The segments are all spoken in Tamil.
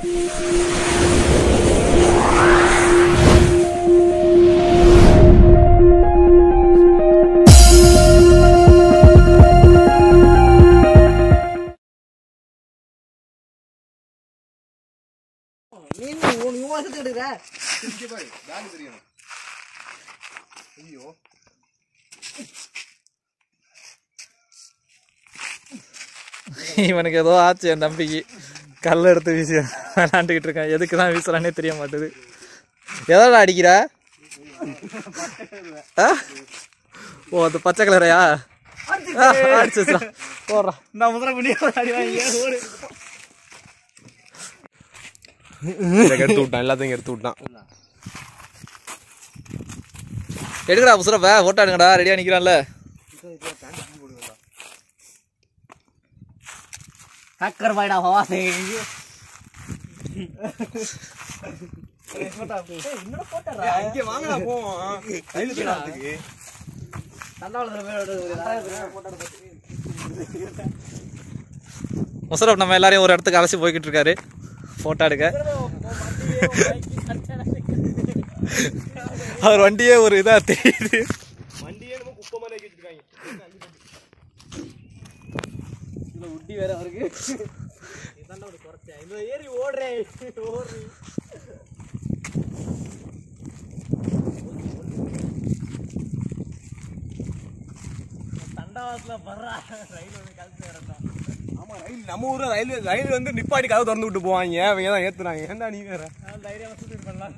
நீ உன் நீ வருஷத்துக்கு எடுக்கிற இங்கே பாரு பேக் தெரியணும் ஐயோ இவனுக்கு ஏதோ ஆச்சு என் தம்பிக்கு கல் எடுத்து வீசி விளாண்டுக்கிட்டு இருக்கான் எதுக்கு தான் வீசுறானே தெரிய மாட்டுது எதோட அடிக்கிற ஆ? ஓ அது பச்சை கலரையா அடிச்சு போடுறான் நான் முதல்ல பண்ணி அடி வாங்கி ஓடு எடுத்து விட்டான் எல்லாத்தையும் எடுத்து விட்டான் எடுக்கடா புசுரப்ப போட்டோ எடுங்கடா ரெடியா நிக்கிறான்ல ஹக்கர் பாய்டா ஹவாசே இங்கே வாங்கடா போவோம் கையில் தராதுக்கு முசரப் நம்ம எல்லாரையும் ஒரு இடத்துக்கு அலசி போய்கிட்டு இருக்காரு போட்டோ எடுக்க அவர் வண்டியே ஒரு இதா தெரியுது வண்டியே நம்ம குப்பை மாதிரி ஆக்கி வச்சிருக்காங்க உட்டி வேற அவருக்கு இதாண்டா ஒரு குறைச்சேன் இதுல ஏறி ஓடுறேன் ஓடுறேன் தண்டவாசல பர்றா ரயில் வந்து கழுத்து வரட்டும் ஆமா ரயில் நம்ம ஊர்ல ரயில் ரயில் வந்து நிப்பாட்டி கதவு திறந்து விட்டு போவாங்க அவங்க தான் ஏத்துறாங்க ஏன்டா நீ வேற நான் தைரியமா சூட் பண்ணலாம்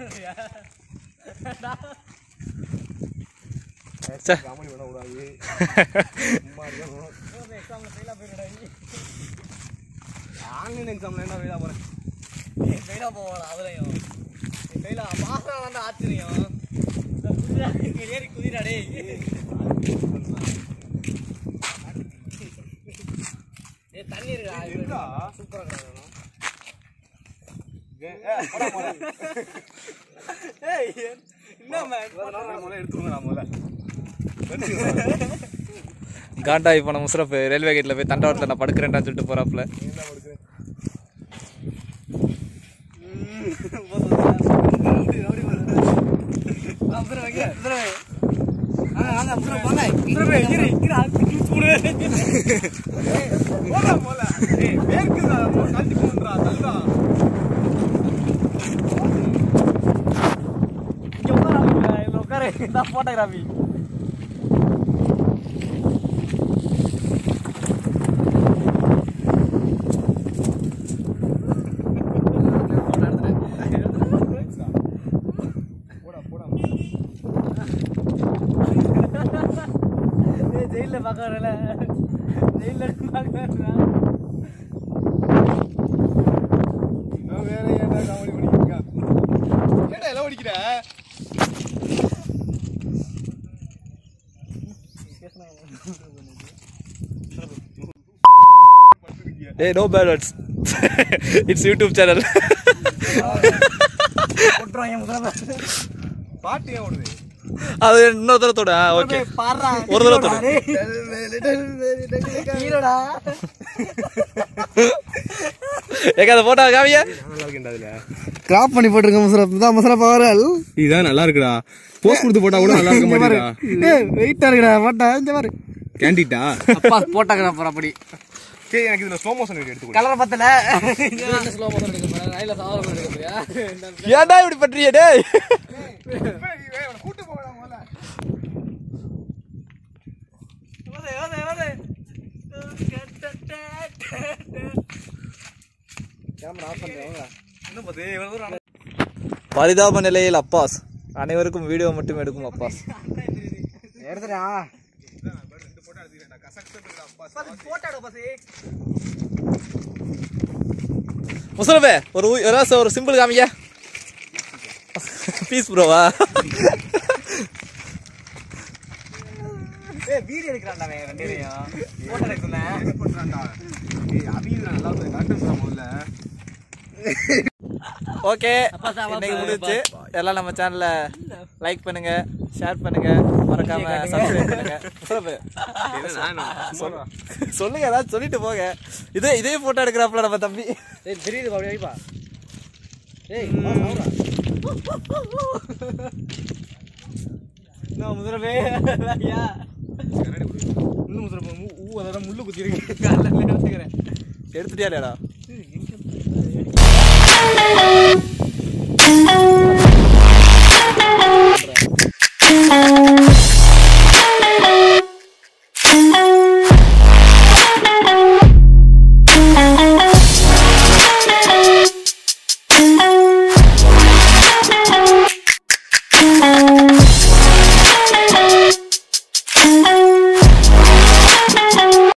சே. காமெடி பண்ண கூடாது எக்ஸாம்ல ஃபெயிலா போயிடுடா ஆன்லைன் எக்ஸாம்ல என்ன வெளியா போறேன் நீ ஃபெயிலா போவாடா அதுலயும் நீ ஃபெயிலா பாசா வந்து ஆச்சரியம் இந்த குதிரா இங்க ஏறி குதிரா டேய் ஏய் தண்ணி இருக்கா இருக்கா? சூப்பரா இருக்கணும் ஏய் என்ன மேன் முதல்ல எடுத்துருங்க நான் முதல்ல காண்டா இப்போ நம்ம முசரப் ரயில்வே கேட்ல போய் தண்டவாளத்தில் நான் படுக்கிறேன்டான்னு சொல்லிட்டு போறாப்புல அப்புறம் வைங்க அப்புறம் வை. வாங்க வாங்க அப்புறம் வாங்க அப்புறம் வை, இரு இரு அழுத்தி கிழிச்சு விடு. போடா முதல்ல ஏய் வேர்க்குதா கழட்டி போன்றா தள்ளுடா இங்க உட்காரு இதுல உட்காரு இதான் போட்டோகிராஃபி போடா போடா ஏய் ஜெயில பார்க்க வரல ஜெயில பார்க்க வரல நான் வேற ஏன்டா காமெடி பண்ணிட்டு இருக்கேன் ஏடா எல்லாம் ஓடிக்கிற ஏய் no bad words it's YouTube channel போட்டுருவாங்க முதல்ல பாட்டு ஏன் ஓடுது அது இன்னொரு தூரத்தோட ஓகே பாடுறா ஒரு தடவை தொடு. ஹீரோடா ஏங்க அந்த போட்டோ காமிங்க நல்லா இருக்கேன்டா அதுல கிராப் பண்ணி போட்டுருங்க முசரப் தான் முசரப் அவரல் இதான் நல்லா இருக்குடா போஸ்ட் கொடுத்து போட்டா கூட நல்லா இருக்க மாட்டேங்குதா ஏய் வெயிட்டா இருக்குடா போட்டா இந்த பாரு கேண்டிட்டா அப்பா போட்டாங்க அப்படி சரி எனக்கு இதுல ஸ்லோ மோஷன் வீடியோ எடுத்து கொடு. கலரை பத்தல ஸ்லோ மோஷன் எடுக்க போறேன் ரயில சாவரம் எடுக்க போறியா ஏன்டா இப்படி பண்றீங்க டேய் கூட்டு போகலாம் முதல்ல ஓதே ஓதே ஓதே கேமரா ஆஃப் பண்ணுறேன் இன்னும் பத்து இவ்வளவு தூரம் பரிதாப நிலையில் அப்பாஸ் அனைவருக்கும் வீடியோ மட்டும் எடுக்கும் அப்பாஸ் எடுத்துடா முசலபே ஒரு ஊ- ஏதாச்சும் ஒரு சிம்பிள் காமிங்க பீஸ் ப்ரோவா ஏய் வீடியோ எடுக்கறான்டா அவன் ரெண்டு பேரையும் போட்டோ எடுக்கணும் பண்றான்டா ஏய் அபியும் நல்லா கரெக்டா சொல்ல முதல்ல ஓகே அப்பா சாவா இன்னைக்கு பா- முடிஞ்சுச்சு எல்லாம் நம்ம சேனலை லைக் பண்ணுங்க ஷேர் பண்ணுங்க மறக்காம சப்ஸ்கிரைப் பண்ணுங்க முசலபே சொல்லுங்க ஏதாச்சும் சொல்லிட்டு போங்க இதே இதே போட்டோ எடுக்கிறாப்புல நம்ம தம்பி ஏய் தெரியுது பாப்பா வைப்பா ஏய் வா சாவுடா நான் முதல்ல ஐயா முள்ளு முசுற ஊ அதோட முள்ளு குத்தி இருக்கு காலில் எடுத்துக்கிறேன் எடுத்துட்டியா இல்லையாடா எங்க